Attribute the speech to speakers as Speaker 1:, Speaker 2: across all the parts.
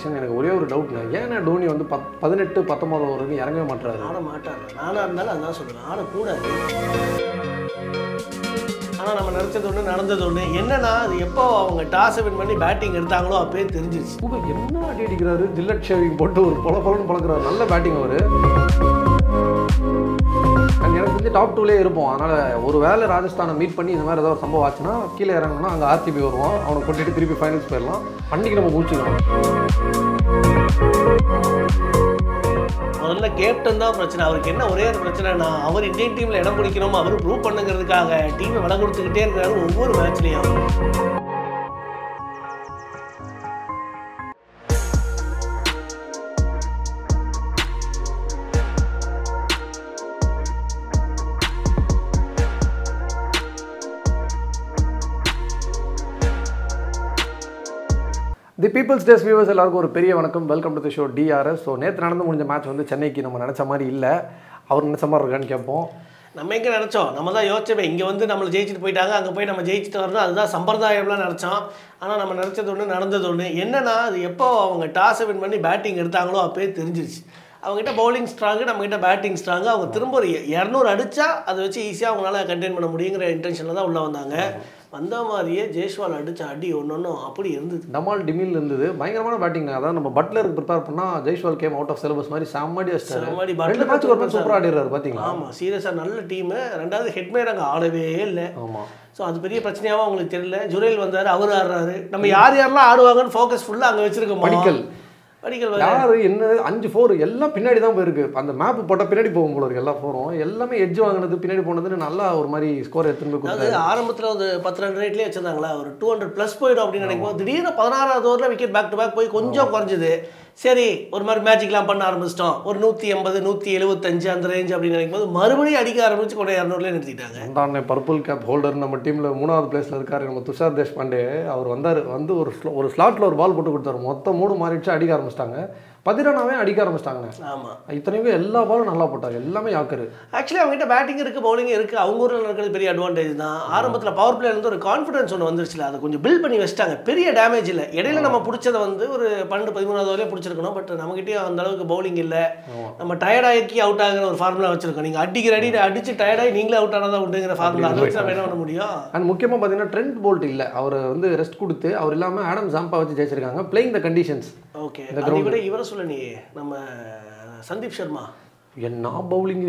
Speaker 1: Section எனக்கு ஒரே ஒரு டவுட்ங்க ஏன்னா டோனி வந்து பத் பதினெட்டு பத்தொன்பது ஓவர் வரைக்கும் இறங்கவே மாட்டாரு
Speaker 2: ஆட மாட்டார் நானாக இருந்தாலும் அதான் சொல்லுவேன் ஆடக்கூடாது ஆனால் நம்ம நினச்சது ஒன்று நடந்தது ஒன்று என்னன்னா அது எப்போ அவங்க டாஸை வின் பண்ணி பேட்டிங் எடுத்தாங்களோ அப்பயே தெரிஞ்சிருச்சு
Speaker 1: கூட என்ன அடி அடிக்கிறாரு ஜில்லட் ஷேவிங் போட்டு ஒரு பொல பொலன்னு பழக்கிறாரு நல்ல பேட்டிங் அவரு And எனக்கு வந்து டாப் டூலே இருப்போம் அதனால ஒரு வேளை ராஜஸ்தானை மீட் பண்ணி இந்த மாதிரி ஏதாவது ஒரு சம்பவம் ஆச்சுன்னா கீழே இறங்கணும்னா அங்கே ஆர்சிபி வருவோம் அவனை கொட்டிட்டு திருப்பி ஃபைனல்ஸ் போயிடலாம் அன்னைக்கு நம்ம முடிச்சுக்கணும்
Speaker 2: முதல்ல கேப்டன் தான் பிரச்சனை அவருக்கு என்ன ஒரே ஒரு பிரச்சனைனா அவர் இந்தியன் டீமில் இடம் பிடிக்கணும் அவர் ப்ரூவ் பண்ணுங்கிறதுக்காக டீமை விட கொடுத்துக்கிட்டே இருக்கிறாரு ஒவ்வொரு மேட்ச்லேயும்
Speaker 1: தி பீப்புள்ஸ் டேஸ் வியூவர்ஸ் எல்லாருக்கும் ஒரு பெரிய வணக்கம் welcome to the show DRS so நேற்று நடந்து முடிஞ்ச மேட்ச் வந்து சென்னைக்கு நம்ம நினச்ச மாதிரி இல்லை அவர் நினச்ச மாதிரி இருக்கான்னு கேட்போம்
Speaker 2: நம்ம எங்கே நினச்சோம் நம்ம தான் யோசிச்சோமே இங்கே வந்து நம்மளை ஜெயிச்சுட்டு போயிட்டாங்க அங்கே போய் நம்ம ஜெயிச்சுட்டு வரணும் அதுதான் சம்பிரதாயம்லாம் நினச்சோம் ஆனால் நம்ம நினச்சது ஒன்று நடந்தது ஒன்று என்னன்னா அது எப்போ அவங்க டாஸை வின் பண்ணி பேட்டிங் எடுத்தாங்களோ அப்பயே தெரிஞ்சிருச்சு அவங்ககிட்ட பவுலிங் ஸ்ட்ராங்கு நம்மகிட்ட பேட்டிங் ஸ்ட்ராங்கு அவங்க திரும்ப ஒரு இரநூறு அடித்தா அதை வச்சு ஈஸியாக அவங்களால கண்டெயின் பண்ண முடியுங்கிற இன்டென்ஷனில் தான் உள்ளே வந்தாங்க வந்த மாதிரியே ஜெய்ஸ்வால் அடித்த அடி ஒன்று ஒன்றும் அப்படி இருந்தது
Speaker 1: டமால் டிமில் இருந்தது பயங்கரமான பேட்டிங் அதான் நம்ம பட்லருக்கு ப்ரிப்பேர் பண்ணால் Jaiswal game out of syllabus மாதிரி செம்மடி
Speaker 2: செம்மடி,
Speaker 1: அடிச்சிட்டாரு
Speaker 2: Butler
Speaker 1: ரெண்டு மேட்ச் ஒரு மேட்ச் சூப்பராக ஆடிடுறாரு பார்த்தீங்களா
Speaker 2: ஆமாம் சீரியஸாக நல்ல டீமு ரெண்டாவது ஹெட்மேர் அங்கே ஆடவே இல்லை
Speaker 1: ஆமாம்
Speaker 2: ஸோ அது பெரிய பிரச்சனையாகவும் அவங்களுக்கு தெரியல ஜுரைல் வந்தார் அவர் ஆடுறாரு நம்ம யார் யாரெல்லாம் ஆடுவாங்கன்னு ஃபோக்கஸ் ஃபுல்லாக அங்கே வச்சிருக்கோம்
Speaker 1: படிக்கல்.
Speaker 2: படிக்கல் வர
Speaker 1: யாரு என்ன அஞ்சு ஃபோர் எல்லாம் பின்னாடி தான் போயிருக்கு அந்த மேப் போட்டால் பின்னாடி போகும் போல இருக்கு எல்லா ஃபோரும் எல்லாமே எட்ஜ் வாங்கினது பின்னாடி போனதுன்னு நல்லா ஒரு மாதிரி ஸ்கோர் எடுத்துன்னு போய்
Speaker 2: அதாவது
Speaker 1: கொடுத்தாரு
Speaker 2: ஆரம்பத்தில் ஒரு பத்து ரன் ரேட்லேயே வச்சிருந்தாங்களா ஒரு டூ ஹண்ட்ரட் ப்ளஸ் போயிடும் அப்படின்னு நினைக்கும் போது திடீர்னு பதினாறாவது ஓவரில் விக்கெட் பேக் டு பேக் போய் கொஞ்சம் குறைஞ்சிது சரி ஒரு மாதிரி மேஜிக்லாம் பண்ண ஆரம்பிச்சிட்டோம் ஒரு நூற்றி எண்பது நூற்றி எழுபத்தஞ்சு அந்த ரேஞ்ச் அப்படின்னு நினைக்கும் போது மறுபடியும் அடிக்க ஆரம்பிச்சு கூட இரநூறுலேயே நிறுத்திட்டாங்க
Speaker 1: அந்தாண்ணே பர்பிள் கேப் ஹோல்டர் நம்ம டீமில் மூணாவது பிளேஸில் இருக்காரு நம்ம துஷார் தேஷ்பாண்டே அவர் வந்தார் வந்து ஒரு ஸ்லோ ஒரு ஸ்லாட்டில் ஒரு பால் போட்டு கொடுத்தாரு மொத்தம் மூணு மாறிடுச்சு அடிக்க ஆரம்பிச்சிட்டாங்க பதினானாவே அடிக்க ஆரம்பிச்சிட்டாங்கண்ணே
Speaker 2: ஆமாம்
Speaker 1: இத்தனைக்கும் எல்லா பாலும் நல்லா போட்டார் எல்லாமே யாக்கரு
Speaker 2: ஆக்சுவலி அவங்ககிட்ட பேட்டிங் இருக்குது பவுலிங் இருக்குது அவங்க ஊரில் நடக்கிறது பெரிய அட்வான்டேஜ் தான் ஆரம்பத்தில் பவர் பிளேல இருந்து ஒரு கான்ஃபிடன்ஸ் ஒன்று வந்துருச்சுல அதை கொஞ்சம் பில்ட் பண்ணி வச்சிட்டாங்க பெரிய டேமேஜ் இல்லை இடையில நம்ம பிடிச்சதை வந்து ஒரு பன்னெண்டு பதிமூணாவது வரையும் பிடிச்சிருக்கணும் பட் நம்மகிட்டயும் அந்த அளவுக்கு பவுலிங் இல்லை நம்ம டயர்டாகி அவுட் ஆகிற ஒரு ஃபார்முலா வச்சிருக்கோம் நீங்கள் அடிக்கிற அடி அடிச்சு டயர்டாகி நீங்களே அவுட் ஆனதா உண்டுங்கிற ஃபார்முலா அதை வச்சு நம்ம என்ன பண்ண முடியும்
Speaker 1: அண்ட் முக்கியமாக பார்த்தீங்கன்னா ட்ரெண்ட் போல்ட் இல்லை அவர் வந்து ரெஸ்ட் கொடுத்து அவர் இல்லாமல் ஆடம் ஜாம்பா வச்சு ஜெயிச்சிருக்காங்க பிளேயிங் த கண்டிஷன்ஸ்
Speaker 2: ஓகே அதை விட இவரை சொல்ல நீ நம்ம சந்தீப் சர்மா
Speaker 1: என்ன பவுலிங்கு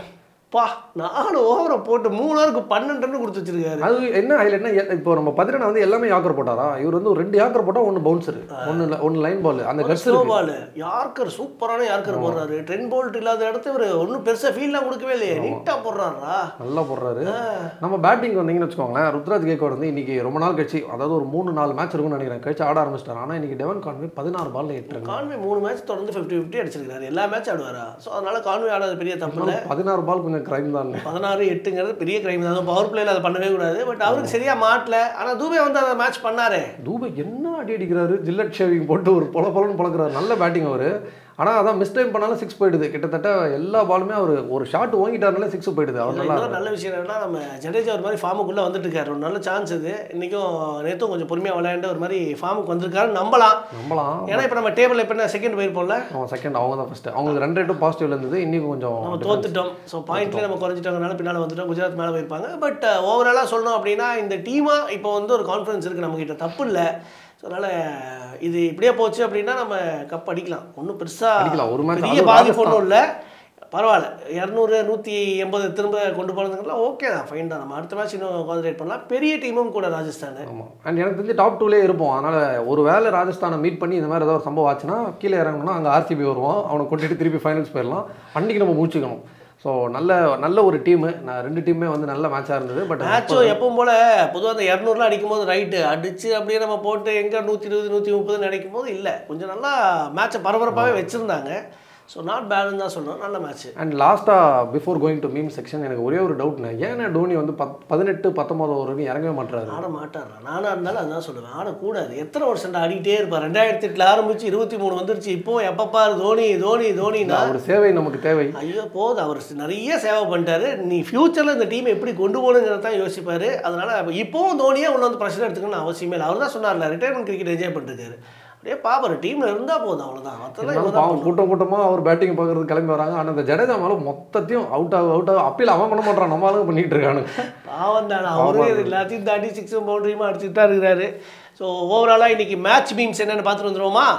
Speaker 2: பா நாலு ஓவரை போட்டு மூணு ஓவருக்கு பன்னெண்டு ரன் கொடுத்து வச்சிருக்காரு
Speaker 1: அது என்ன ஹைலைட்னா இப்போ நம்ம பதினெண்ணா வந்து எல்லாமே யாக்கர் போட்டாரா இவர் வந்து ஒரு ரெண்டு யாக்கர் போட்டால் ஒன்று பவுன்சர் ஒன்று ஒன்று லைன் பால் அந்த கட்ஸ்
Speaker 2: ஸ்லோ பால் யார்கர் சூப்பரான யார்கர் போடுறாரு ட்ரென் போல்ட் இல்லாத இடத்த இவர் ஒன்றும் பெருசாக ஃபீல்லாம் கொடுக்கவே இல்லையே நீட்டாக போடுறாரா
Speaker 1: நல்லா போடுறாரு நம்ம பேட்டிங் வந்தீங்கன்னு வச்சுக்கோங்களேன் ருத்ராஜ் கேக்கோட வந்து இன்னைக்கு ரொம்ப நாள் கழிச்சு அதாவது ஒரு மூணு நாலு மேட்ச் இருக்கும்னு நினைக்கிறேன் கழிச்சு ஆட ஆரம்பிச்சிட்டாரு ஆனால் இன்னைக்கு டெவன் கான்வே பதினாறு பால்ல எட்டுறாங்க
Speaker 2: கான்வே மூணு மேட்ச் தொடர்ந்து ஃபிஃப்டி ஃபிஃப்டி அடிச்சிருக்காரு எல்லா மேட்ச் ஆடுவாரா ஸோ அதனால கான்வே ஆடாத பெரிய தப்பு இல்லை
Speaker 1: பதினாறு பால் கொஞ்சம் கிரைம் தான்
Speaker 2: பதினாறு எட்டுங்கிறது பெரிய கிரைம் தான் பவர் பிளேல அதை பண்ணவே கூடாது பட் அவருக்கு சரியா மாட்டல ஆனால் தூபே வந்து அந்த மேட்ச் பண்ணாரே
Speaker 1: தூபை என்ன அடி அடிக்கிறாரு ஜில்லட் ஷேவிங் போட்டு ஒரு பொல பொலன்னு பழக்கிறாரு நல்ல பேட்டிங் அவர் ஆனால் அதான் மிஸ் டைம் பண்ணாலும் சிக்ஸ் போயிடுது கிட்டத்தட்ட எல்லா பாலுமே அவர் ஒரு ஷாட் ஓங்கிட்டாருனாலே சிக்ஸ் போயிடுது அவர்
Speaker 2: இதுல
Speaker 1: நல்லா
Speaker 2: இன்னொரு நல்ல விஷயம் என்னன்னா நம்ம ஜடேஜா ஒரு மாதிரி ஃபார்முக்குள்ளே வந்துட்டு இருக்காரு ஒரு நல்ல சான்ஸ் இது இன்னைக்கும் நேற்றும் கொஞ்சம் பொறுமையாக விளையாண்டு ஒரு மாதிரி ஃபார்முக்கு வந்திருக்காரு நம்பலாம்
Speaker 1: நம்பலாம்
Speaker 2: ஏன்னா இப்போ நம்ம டேபிள் இப்போ என்ன செகண்ட் போயிருப்போம்ல
Speaker 1: அவன் செகண்ட் அவங்க தான் ஃபஸ்ட்டு அவங்களுக்கு ரன் ரேட்டும் பாசிட்டிவ்ல இருந்தது இன்னைக்கு கொஞ்சம்
Speaker 2: நம்ம தோத்துட்டோம் ஸோ பாயிண்ட்லேயே நம்ம குறைஞ்சிட்டோங்கனால பின்னால் வந்துட்டோம் குஜராத் மேலே போயிருப்பாங்க பட் ஓவராலாக சொல்லணும் அப்படின்னா இந்த டீமாக இப்போ வந்து ஒரு கான்ஃபிடன்ஸ் இருக்குது நம்மக்கிட்ட தப்பு இல்லை ஸோ அதனால் இது இப்படியே போச்சு அப்படின்னா நம்ம கப் அடிக்கலாம் ஒன்றும் பெருசாக
Speaker 1: அடிக்கலாம். ஒரு match
Speaker 2: பெரிய
Speaker 1: அதுவும்
Speaker 2: பாதிப்பு
Speaker 1: ராஜஸ்தான்.
Speaker 2: ஒன்றும் இல்லை பரவாயில்ல இரநூறு நூற்றி எண்பது திரும்ப கொண்டு போனதுங்கலாம் ஓகே தான் ஃபைன் தான் நம்ம அடுத்த மேட்ச் இன்னும் கான்சன்ட்ரேட் பண்ணலாம் பெரிய டீமும் கூட ராஜஸ்தான்
Speaker 1: ஆமாம் அண்ட் எனக்கு தெரிஞ்சு டாப் டூலே இருப்போம் அதனால் ஒரு வேளை ராஜஸ்தானை மீட் பண்ணி இந்த மாதிரி ஏதாவது ஒரு சம்பவம் ஆச்சுன்னா கீழே இறங்கணும்னா அங்கே ஆர்சிபி வருவோம் அவனை கொட்டிட்டு திருப்பி ஃபைனல்ஸ் போயிடலாம் அன்றைக்கி நம்ம முடிச்சுக்கணும் ஸோ நல்ல நல்ல ஒரு டீமு நான் ரெண்டு டீமுமே வந்து நல்ல மேட்சாக இருந்தது பட்
Speaker 2: மேட்சும் எப்பவும் போல பொதுவாக அந்த இரநூறுலாம் அடிக்கும் போது ரைட்டு அடிச்சு அப்படியே நம்ம போட்டு எங்கே நூற்றி இருபது நூற்றி முப்பது நினைக்கும் போது இல்லை கொஞ்சம் நல்லா மேட்சை பரபரப்பாகவே வச்சுருந்தாங்க ஸோ நாட் பேடுன்னு தான் சொல்லணும் நல்ல மேட்ச்
Speaker 1: அண்ட் லாஸ்ட்டாக before going to meme section எனக்கு ஒரே ஒரு டவுட்னு ஏன்னா டோனி வந்து பத் பதினெட்டு பத்தொம்பது ஓவர் வரைக்கும் இறங்கவே மாட்டுறாரு
Speaker 2: ஆட மாட்டார் நானாக இருந்தாலும் அதான் சொல்லுவேன் ஆடக்கூடாது எத்தனை வருஷம் ஆடிக்கிட்டே இருப்பார் ரெண்டாயிரத்தி எட்டில் ஆரம்பிச்சு இருபத்தி மூணு வந்துருச்சு இப்போ எப்பப்பாரு தோனி தோனி தோனினா
Speaker 1: அவர் சேவை நமக்கு தேவை
Speaker 2: ஐயோ போதும் அவர் நிறைய சேவை பண்ணிட்டாரு நீ ஃப்யூச்சரில் இந்த டீம் எப்படி கொண்டு போகணுங்கிறத தான் யோசிப்பார் அதனால் இப்போவும் தோனியே உள்ள வந்து ப்ரெஷர் எடுத்துக்கணும்னு அவசியமே இல்லை அவர் தான் சொன்னார்ல ரிட்டையர்மெண்ட் கிரிக்கெட் என்ஜாய் பண்ணிருக்காரு அப்படியே பாப்பர் டீமில் இருந்தால் போதும் அவ்வளோதான் மற்றெல்லாம்
Speaker 1: இருந்தாலும்
Speaker 2: இவங்க தான்
Speaker 1: பாவம் கூட்டம் கூட்டமா அவர் பேட்டிங் பார்க்கறது கிளம்பி வராங்க ஆனா இந்த ஜடேஜா மேல மொத்தத்தையும் அவுட் ஆக அவுட் ஆக அப்பீல் அவன் பண்ண மாட்டான் நம்ம ஆளுங்க பண்ணிட்டு இருக்கானுங்க
Speaker 2: பாவம் தானே அவரே இது எல்லாத்தையும் தாண்டி சிக்ஸும் பவுண்டரியுமா அடிச்சுட்டு தான் இருக்கிறாரு ஸோ ஓவராலாக இன்னைக்கு மேட்ச் மீம்ஸ் என்னென்னு பார்த்துட்டு வந்துருவோமா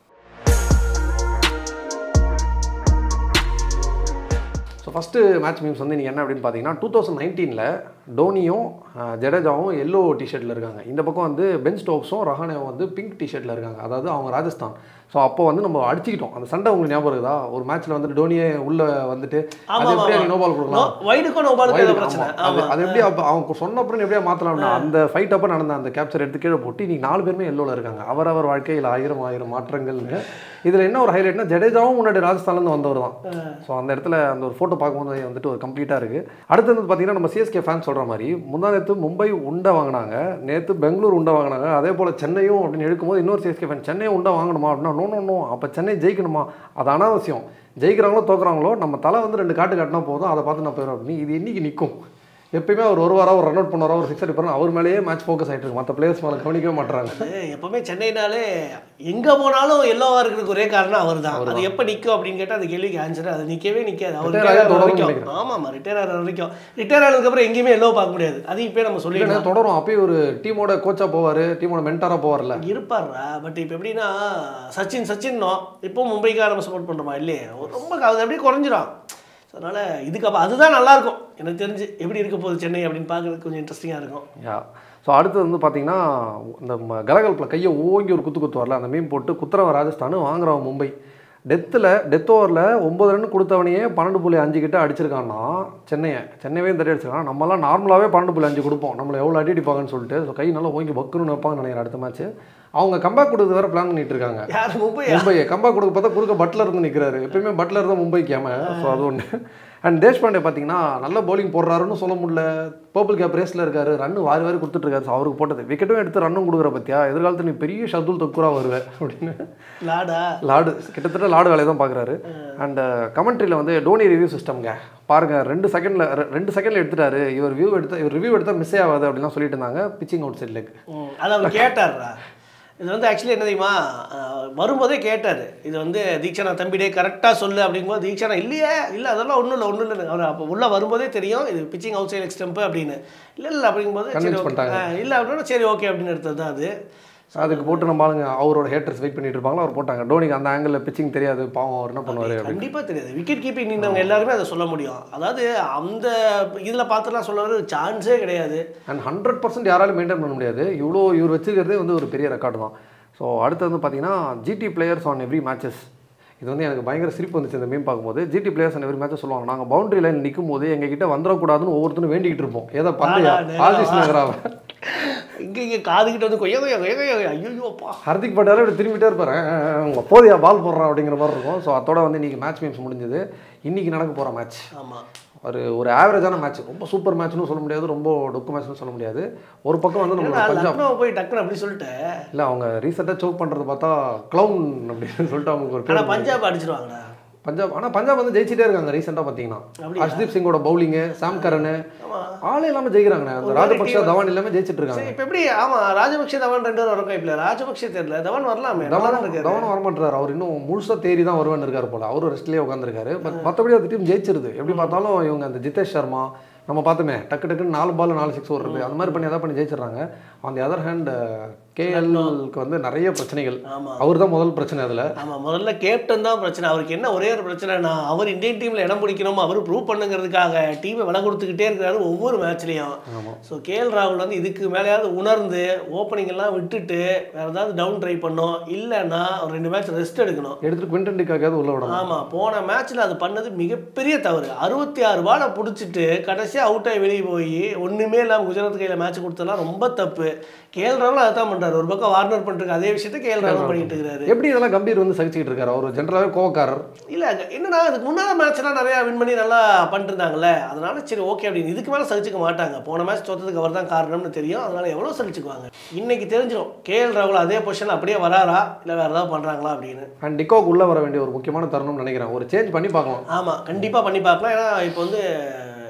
Speaker 1: ஸோ ஃபஸ்ட்டு மேட்ச் மீம்ஸ் வந்து நீங்கள் என்ன அப்படின்னு பார்த்தீங்கன்னா டூ தௌசண்ட் நைன்டீனில் டோனியும் அஹ், ஜடேஜாவும் எல்லோ டிஷர்ட்டில் இருக்காங்க இந்த பக்கம் வந்து பென் ஸ்டோக்ஸும் ரஹானேவும் வந்து பிங்க் டிஷர்ட்டில் இருக்காங்க அதாவது அவங்க ராஜஸ்தான் ஸோ அப்போ வந்து நம்ம அடிச்சுக்கிட்டோம் அந்த சண்டை உங்களுக்கு ஞாபகம் இருக்குதா ஒரு மேட்ச்சில் வந்து டோனியே உள்ளே வந்துட்டு
Speaker 2: ஆமா,
Speaker 1: அது எப்படி
Speaker 2: ஆமா.
Speaker 1: நோ பால் கொடுக்கலாம்
Speaker 2: வைடுக்கும் நோ பாலுக்கு
Speaker 1: வயது,
Speaker 2: ஏதோ பிரச்சனை
Speaker 1: ஆமா. அது
Speaker 2: ஆமா
Speaker 1: அது எப்படி அப்ப அவங்க சொன்ன அப்புறம் எப்படியா மாத்தலாம்னா அந்த ஃபைட் அப்போ நடந்த அந்த கேப்சர் எடுத்து கீழே போட்டு இன்னைக்கு நாலு பேருமே எல்லோல இருக்காங்க அவரவர் வாழ்க்கையில் ஆயிரம் ஆயிரம் மாற்றங்கள்னு இதுல என்ன ஒரு ஹைலைட்னா ஜடேஜாவும் முன்னாடி ராஜஸ்தான்ல இருந்து வந்தவர் தான் ஸோ அந்த இடத்துல அந்த ஒரு ஃபோட்டோ பார்க்கும்போது வந்துட்டு ஒரு கம்ப்ளீட்டாக இருக்கு அடுத்து வந்து பார்த்தீங்கன்னா நம்ம சிஎஸ்கே ஃபேன் சொல்ற மாதிரி முந்தா நேற்று மும்பை உண்டை வாங்கினாங்க நேற்று பெங்களூர் உண்டை வாங்கினாங்க அதே போல் சென்னையும் அப்படின்னு எடுக்கும்போது இன்னொரு சிஎஸ்கே ஃபேன் சென்னையும் உண்டை வாங்கணுமா அப்படின்னா நோ நோ நோ அப்போ சென்னை ஜெயிக்கணுமா அது அனாவசியம் ஜெயிக்கிறாங்களோ தோக்குறாங்களோ நம்ம தலை வந்து ரெண்டு காட்டு காட்டினா போதும் அதை பார்த்து நான் போயிடும் அப்படின்னு இது என்னைக்கு நிற்கும் எப்பயுமே அவர் ஒரு வாரம் ஒரு ரன் அவுட் பண்ணுவாரோ ஒரு சிக்ஸ் அடிப்பாரு அவர் மேலேயே மேட்ச் ஃபோக்கஸ் ஆகிட்டு இருக்கு மற்ற பிளேயர்ஸ் மேலே கவனிக்கவே மாட்டுறாங்க
Speaker 2: அது எப்பவுமே சென்னைனாலே எங்க போனாலும் எல்லோவா இருக்கிறதுக்கு ஒரே காரணம் அவர் தான் அது எப்ப நிக்கும் அப்படின்னு கேட்டா அந்த கேள்விக்கு ஆன்சர் அது நிக்கவே நிக்காது அவர்
Speaker 1: Retire
Speaker 2: retire
Speaker 1: ஆகி
Speaker 2: ஆகுற
Speaker 1: தொடரும்னு
Speaker 2: வரைக்கும்
Speaker 1: நினைக்கிறேன்.
Speaker 2: ஆமா ஆமா ரிட்டையர் ஆகிற வரைக்கும் ரிட்டையர் ஆனதுக்கு அப்புறம் எங்கேயுமே எல்லோ பார்க்க முடியாது அது இப்பயே நம்ம
Speaker 1: இல்லைன்னா
Speaker 2: சொல்லிடலாம்
Speaker 1: தொடரும் அப்பயே ஒரு டீமோட கோச்சா போவார் டீமோட மென்டாராக போவார்ல
Speaker 2: இருப்பார்ரா பட் இப்போ எப்படின்னா சச்சின் சச்சின்னோ இப்போ மும்பைக்காக நம்ம சப்போர்ட் பண்ணுறோமா இல்லையே ரொம்ப அது அப்படியே குறைஞ்சிரும் ஸோ அதனால் இதுக்கு அப்போ அதுதான் நல்லா இருக்கும் எனக்கு தெரிஞ்சு எப்படி இருக்க போகுது சென்னை அப்படின்னு பார்க்கறதுக்கு கொஞ்சம் இன்ட்ரெஸ்டிங்காக இருக்கும்
Speaker 1: யா ஸோ அடுத்து வந்து பார்த்தீங்கன்னா இந்த ம- கலகலப்பில் கையை ஓங்கி ஒரு குத்து குத்துவார்ல அந்த மீன் போட்டு குத்துறவன் ராஜஸ்தான் வாங்குறவன் மும்பை டெத்தில் டெத் ஓவரில் ஒம்பது ரன் கொடுத்தவனையே பன்னெண்டு புள்ளி அஞ்சு கிட்ட அடிச்சிருக்கான்னா சென்னையை சென்னையே தட்டி அடிச்சிருக்கான் நம்மலாம் நார்மலாகவே பன்னெண்டு புள்ளி அஞ்சு கொடுப்போம் நம்மளை எவ்வளோ அடி அடிப்பாங்கன்னு சொல்லிட்டு ஸோ கை நல்லா ஓங்கி பக்குன்னு வைப்பாங்கன்னு நினைக்கிறேன் அடுத்த மேட்ச் அவங்க கம்பேக் கொடுத்து வேற பிளான் பண்ணிட்டு இருக்காங்க
Speaker 2: யார் மும்பை
Speaker 1: மும்பை கம்பேக் கொடுக்க பார்த்தா குறுக்க பட்லர் இருந்து நிற்கிறாரு எப்பயுமே பட்லர் தான் மும்பை கேம ஸோ அது ஒன்று அண்ட் தேஷ்பாண்டே பார்த்தீங்கன்னா நல்ல bowling போடுறாருன்னு சொல்ல முடியல பர்பிள் கேப் ரேஸில் இருக்காரு ரன் வாரி வாரி கொடுத்துட்டு இருக்காரு ஸோ அவருக்கு போட்டது விக்கெட்டும் எடுத்து ரன்னும் கொடுக்குற பத்தியா எதிர்காலத்தில் நீ பெரிய ஷர்துல் தக்குரா வருவேன் அப்படின்னு
Speaker 2: லாடா
Speaker 1: லாடு கிட்டத்தட்ட லாடு வேலையை தான் பார்க்குறாரு அண்ட் கமெண்ட்ரியில் வந்து டோனி ரிவ்யூ சிஸ்டம்ங்க பாருங்க ரெண்டு செகண்டில் ரெண்டு செகண்டில் எடுத்துட்டாரு இவர் வியூ எடுத்தா இவர் ரிவ்யூ எடுத்தால் மிஸ் ஆகாது அப்படிலாம் சொல்லிட்டு இருந்தாங்க பிச்சிங் அவுட் சைட் லெக்
Speaker 2: ம், அது அவர் கேட்டார்ரா இது வந்து ஆக்சுவலி என்ன தெரியுமா அஹ், வரும்போதே கேட்டார் இது வந்து தீக்ஷனா தம்பிடே கரெக்டாக சொல்லு அப்படிங்கும்போது தீக்ஷனா இல்லையே இல்லை அதெல்லாம் ஒன்றும் இல்லை ஒன்றும் இல்லை அவர் அப்போ உள்ளே வரும்போதே தெரியும் இது பிச்சிங் அவுட் சைட் எக்ஸ்டெம்பு அப்படின்னு இல்லை இல்லை அப்படிங்கும்போது சரி
Speaker 1: Convince
Speaker 2: okay.
Speaker 1: பண்ணிட்டாங்க.
Speaker 2: அஹ், இல்லை அப்படின்னா சரி ஓகே அப்படின்னு எடுத்தது தான் அது
Speaker 1: அதுக்கு போட்டு நம்ம ஆளுங்க அவரோட ஹேட்டர்ஸ் வெயிட் பண்ணிட்டு இருப்பாங்களா அவர் போட்டாங்க டோனிக்கு அந்த ஆங்கிளில் பிச்சிங் தெரியாது பாவம் அவர் என்ன பண்ணுவார்
Speaker 2: கண்டிப்பா தெரியாது விக்கெட் கீப்பிங் நின்றவங்க எல்லாருமே அதை சொல்ல முடியும் அதாவது அந்த இதில் பார்த்துலாம் சொல்ல சான்ஸே கிடையாது
Speaker 1: அண்ட் ஹண்ட்ரட் பர்சன்ட் யாராலும் மெயின்டைன் பண்ண முடியாது இவ்வளோ இவர் வச்சிருக்கிறதே வந்து ஒரு பெரிய ரெக்கார்டு தான் ஸோ அடுத்து வந்து பார்த்தீங்கன்னா GT players on every matches இது வந்து எனக்கு பயங்கர சிரிப்பு வந்துச்சு இந்த மீம் பார்க்கும்போது GT players on every matches சொல்லுவாங்க நாங்கள் பவுண்டரி லைன் நிற்கும் போது எங்ககிட்ட வந்துடக்கூடாதுன்னு ஒவ்வொருத்தரும் வேண்டிக்கிட்டு இருப்போம் ஏதோ பந்தையா
Speaker 2: ஆடா, நேரா
Speaker 1: ஆசிஸ்
Speaker 2: வா.
Speaker 1: நகராவ
Speaker 2: இங்கே இங்கே காதுகிட்ட வந்து கொய்ய கொய்ய கொய்ய கொய்ய ஐயோப்பா
Speaker 1: ஹர்திக் பட்டாலே இப்படி திரும்பிட்டே இருப்பாரு உங்கள் போதியா பால் போடுறான் அப்படிங்கிற மாதிரி இருக்கும் ஸோ அதோட வந்து இன்னைக்கு மேட்ச் மீம்ஸ் முடிஞ்சது இன்னைக்கு நடக்க போகிற மேட்ச்
Speaker 2: ஆமாம்
Speaker 1: ஒரு ஒரு ஆவரேஜான மேட்ச் ரொம்ப சூப்பர் மேட்ச்னு சொல்ல முடியாது ரொம்ப டொக்கு மேட்ச்னு சொல்ல முடியாது ஒரு பக்கம் வந்து நம்மளோட பஞ்சாப்
Speaker 2: லக்னோ போய் டக்குன்னு அப்படி சொல்லிட்டு
Speaker 1: இல்லை அவங்க ரீசெண்டாக சோக் பண்ணுறது பார்த்தா க்ளவுன் அப்படின்னு சொல்லிட்டு அவங்களுக்கு ஒரு
Speaker 2: ஆனால்
Speaker 1: பேர்
Speaker 2: பஞ்சாப் அடிச்சிருவாங்கடா
Speaker 1: பஞ்சாப் ஆனால் பஞ்சாப் வந்து ஜெயிச்சிட்டே இருக்காங்க ரீசெண்டாக பார்த்தீங்கன்னா
Speaker 2: அப்படியா?
Speaker 1: ஹர்ஷ்தீப் சிங்கோட பவுலிங்கு சாம் கரன்
Speaker 2: ஆமா
Speaker 1: ஆளே இல்லாமல் ஜெயிக்கிறாங்க அந்த
Speaker 2: ஒரு
Speaker 1: ராஜபக்ஷ
Speaker 2: team-
Speaker 1: தவான் எல்லாமே ஜெயிச்சிட்டு இருக்காங்க
Speaker 2: சரி இப்போ எப்படி ஆமா ராஜபக்ஷே தவான் ரெண்டு பேரும் வரக்கும் இப்போ ராஜபக்ஷே தெரியல தவான் வரலாமே நல்லா
Speaker 1: தவான்
Speaker 2: தான் இருக்காரு
Speaker 1: தவான் வரமாட்டாரு அவர் இன்னும் முழுசா தேறி தான் வருவேன்னு இருக்காரு போல அவரும் ரெஸ்ட்லேயே உட்காந்துருக்காரு பட் மற்றபடி அந்த டீம் ஜெயிச்சிருது எப்படி பார்த்தாலும் இவங்க அந்த ஜிதேஷ் சர்மா நம்ம பார்த்தோமே டக்கு டக்குன்னு நாலு பால் நாலு சிக்ஸ் வருது அந்த மாதிரி பண்ணி எதாவது பண்ணி ஜெயிச்சிடுறாங்க ஆன் தி அதர் ஹேண்ட் கேஎல்க்கு வந்து நிறைய பிரச்சனைகள்
Speaker 2: ஆமா
Speaker 1: அவர் தான் முதல் பிரச்சனை அதில்
Speaker 2: ஆமா முதல்ல கேப்டன் தான் பிரச்சனை அவருக்கு என்ன ஒரே ஒரு பிரச்சனைனா அவர் இந்தியன் டீம்ல இடம் பிடிக்கணும் அவர் ப்ரூவ் பண்ணுங்கிறதுக்காக டீமை விலை கொடுத்துக்கிட்டே இருக்கிறாரு ஒவ்வொரு மேட்ச்லயும்
Speaker 1: ஆமாம்
Speaker 2: ஸோ கேஎல் ராகுல் வந்து இதுக்கு மேலேயாவது உணர்ந்து ஓப்பனிங் எல்லாம் விட்டுட்டு வேற ஏதாவது டவுன் ட்ரை பண்ணோம் இல்லைன்னா ஒரு ரெண்டு மேட்ச் ரெஸ்ட் எடுக்கணும்
Speaker 1: எடுத்துட்டு குவிண்டன் டிக்காவது உள்ள விடணும்
Speaker 2: ஆமா போன மேட்ச்ல அது பண்ணது மிகப்பெரிய தவறு அறுபத்தி ஆறு பாலை பிடிச்சிட்டு கடைசியா அவுட் ஆகி வெளியே போய் ஒண்ணுமே இல்லாம குஜராத் கையில மேட்ச் கொடுத்ததெல்லாம் ரொம்ப தப்பு கேஎல் ராகுல் அதை தான் பண்றாரு ஒரு பக்கம் வார்னர் பண்ணிட்டு அதே விஷயத்த கேஎல் ராகுல் பண்ணிட்டு இருக்காரு
Speaker 1: எப்படி இதெல்லாம் கம்பீர் வந்து சகிச்சுக்கிட்டு இருக்காரு அவர் ஜென்ரலாகவே கோவக்காரர்
Speaker 2: இல்ல என்னன்னா அதுக்கு முன்னால மேட்ச்லாம் நிறைய வின் பண்ணி நல்லா பண்ணிட்டு இருந்தாங்கல்ல அதனால சரி ஓகே அப்படின்னு இதுக்கு மேல சகிச்சுக்க மாட்டாங்க போன மேட்ச் தோத்ததுக்கு அவர் தான் காரணம்னு தெரியும் அதனால எவ்வளவு சகிச்சுக்குவாங்க இன்னைக்கு தெரிஞ்சிடும் கேஎல் ராகுல் அதே பொசிஷன் அப்படியே வராரா இல்ல வேற ஏதாவது பண்றாங்களா அப்படின்னு
Speaker 1: அண்ட் டிக்கோக்கு உள்ள வர வேண்டிய ஒரு முக்கியமான தருணம்னு நினைக்கிறேன் ஒரு சேஞ்ச் பண்ணி பார்க்கலாம்
Speaker 2: ஆமா கண்டிப்பா பண்ணி பார்க்கலாம் ஏன்னா இப்போ வந்து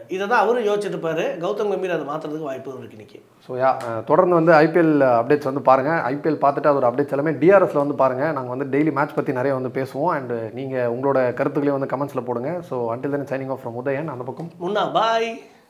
Speaker 2: இதை தான் அவரும் யோசிச்சுட்டு இருப்பாரு கௌதம் கம்பீர் அதை மாற்றுறதுக்கு வாய்ப்பு இருக்கு இன்னைக்கு
Speaker 1: ஸோ யா தொடர்ந்து வந்து ஐபிஎல் அப்டேட்ஸ் வந்து பாருங்கள் ஐபிஎல் பார்த்துட்டு அதோட அப்டேட்ஸ் எல்லாமே டிஆர்எஸ்ல வந்து பாருங்கள் நாங்கள் வந்து டெய்லி மேட்ச் பற்றி நிறைய வந்து பேசுவோம் அண்ட் நீங்கள் உங்களோட கருத்துக்களையும் வந்து கமெண்ட்ஸில் போடுங்க so until then signing off from Udhayan அந்த பக்கம்
Speaker 2: முன்னா பாய்